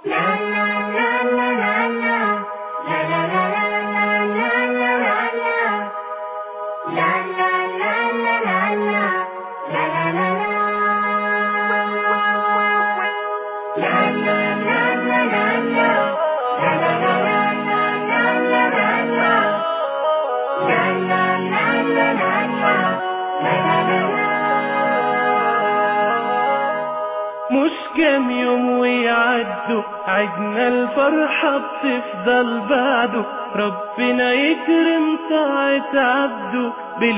مش كام يوم ويعدوا عدنا الفرحة بتفضل بعده ربنا يكرم طاعة عبده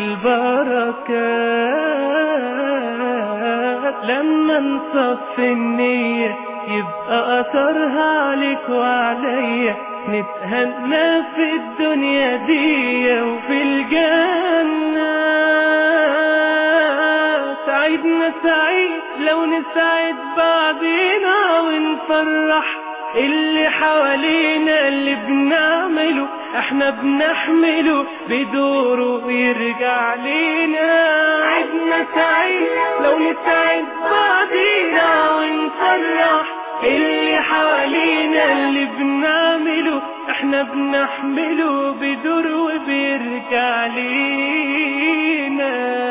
بالبركات لما نصفي النية يبقى أثرها عليك وعليا نتهنى في الدنيا دي وفي الجنة سعيدنا سعيد لو نسعد بعضينا ونفرح اللي حوالينا اللي بنعمله احنا بنحمله بدوره ويرجع لينا عدنا سعيد لو نسعد بعضينا ونفرح اللي حوالينا اللي بنعمله احنا بنحمله بدور وبيرجع لينا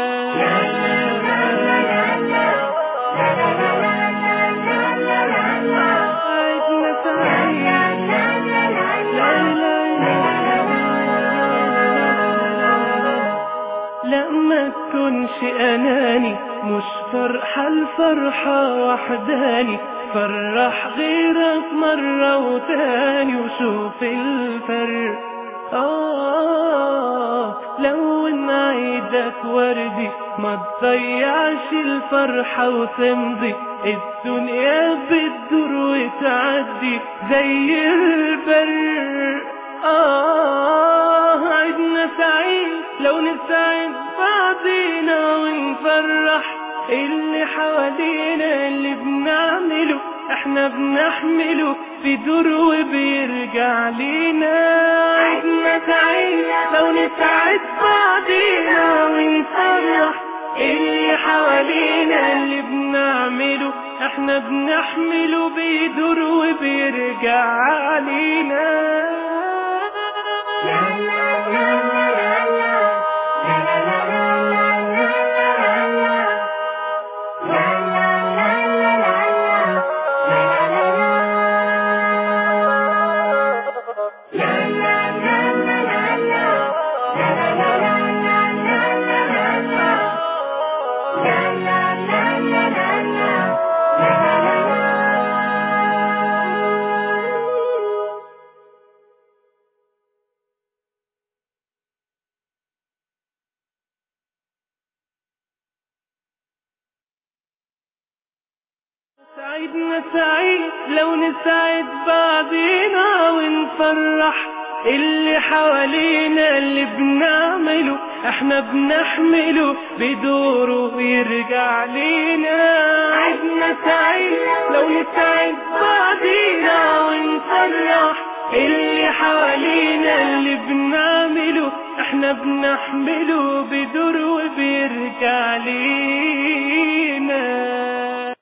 عدنا لا ما تكونش اناني مش فرحة الفرحة وحداني فرح غيرك مرة وتاني وشوف الفرق آه لون عيدك وردي ما تضيعش الفرحة وتمضي الدنيا بتدور وتعدي زي البر آه عيدنا سعيد لو نسعد بعضينا ونفرح اللي حوالينا اللي بنعمله احنا بنحمله في دور وبيرجع لينا عيدنا سعيد لو نسعد بعضينا ونفرح اللي حوالينا اللي بنعمله احنا بنحمله بيدور وبيرجع علينا سعيدنا سعيد لو نساعد بعضينا ونفرح اللي حوالينا اللي بنعمله احنا بنحمله بدوره ويرجع لينا عدنا سعيد لو نساعد بعضينا ونفرح اللي حوالينا اللي بنعمله احنا بنحمله بدور وبيرجع لينا